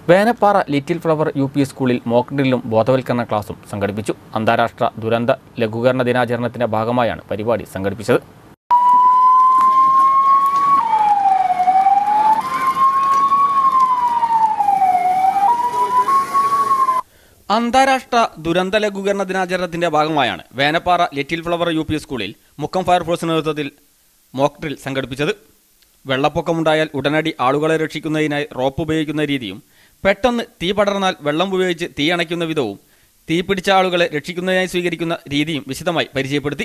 Venappara Little Flower U P സ്കൂളിൽ mock ഡ്രില്ലും ബോധവൽക്കരണ ക്ലാസും സംഘടിപ്പിച്ചു അന്താരാഷ്ട്ര ദുരന്ത ലഘൂകരണ ദിനാചരണത്തിന്റെ ഭാഗമായാണ് പരിപാടി സംഘടിപ്പിച്ചത് അന്താരാഷ്ട്ര ദുരന്ത ലഘൂകരണ ദിനാചരണത്തിന്റെ ഭാഗമായാണ് Venappara Little Flower U P സ്കൂളിൽ മുക്കം ഫയർഫോഴ്സ് നേതൃത്വത്തിൽ മോക്ക് ഡ്രിൽ സംഘടിപ്പിച്ചത് വെള്ളപ്പൊക്കമുണ്ടായാൽ ഉടനടി ആളുകളെ രക്ഷിക്കുന്നതിനായി റോപ്പ് ഉപയോഗിക്കുന്ന രീതിയും പെട്ടെന്ന് തീ പടർന്നാൽ വെള്ളം ഉപയോഗിച്ച് തീ അണയ്ക്കുന്ന വിധവും തീ പിടിച്ച ആളുകളെ രക്ഷിക്കുന്നതിനായി സ്വീകരിക്കുന്ന രീതിയും വിശദമായി പരിചയപ്പെടുത്തി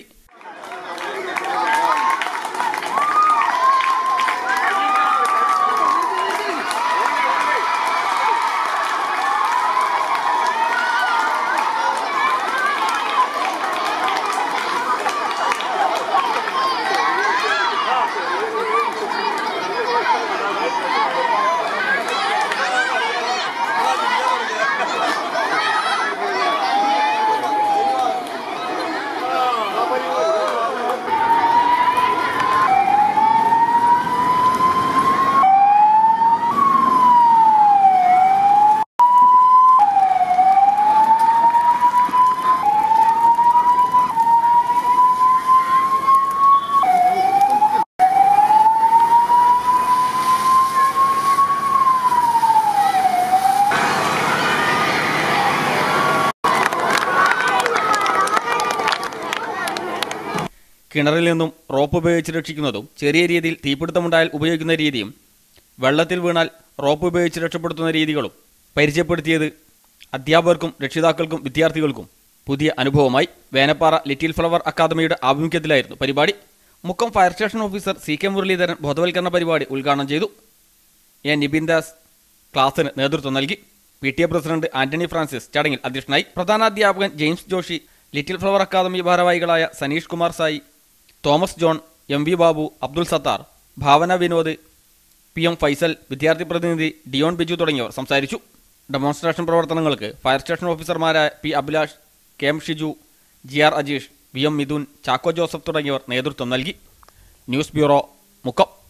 കിണറിൽ നിന്നും റോപ്പ് ഉപയോഗിച്ച് രക്ഷിക്കുന്നതും ചെറിയ രീതിയിൽ തീപിടുത്തമുണ്ടായാൽ ഉപയോഗിക്കുന്ന രീതിയും വെള്ളത്തിൽ വീണാൽ റോപ്പ് ഉപയോഗിച്ച് രക്ഷപ്പെടുത്തുന്ന രീതികളും പരിചയപ്പെടുത്തിയത് അധ്യാപകർക്കും രക്ഷിതാക്കൾക്കും വിദ്യാർത്ഥികൾക്കും പുതിയ അനുഭവമായി വേനപ്പാറ ലിറ്റിൽ ഫ്ലവർ അക്കാദമിയുടെ ആഭിമുഖ്യത്തിലായിരുന്നു പരിപാടി Mukkam fire station officer C K Muraleedharan ബോധവൽക്കരണ പരിപാടി ഉദ്ഘാടനം ചെയ്തു എ നിബിൻ ദാസ് ക്ലാസ്സിന് നേതൃത്വം നൽകി P T A president Antony Francis ചടങ്ങിൽ അധ്യക്ഷനായി പ്രധാനാധ്യാപകൻ James Joshy Little Flower academy ഭാരവാഹികളായ Saneesh Kumar Sai Thomas John M V Babu Abdul Sathar Bhavana Vinod P M Faisal വിദ്യാർത്ഥി പ്രതിനിധി ഡിയോൺ ബിജു തുടങ്ങിയവർ സംസാരിച്ചു ഡെമോൺസ്ട്രേഷൻ പ്രവർത്തനങ്ങൾക്ക് ഫയർ സ്റ്റേഷൻ ഓഫീസർമാരായ P Abhilash K M Shiju G R Ajeesh V M Mithun Chacko Joseph തുടങ്ങിയവർ നേതൃത്വം നൽകി ന്യൂസ് ബ്യൂറോ മുക്കം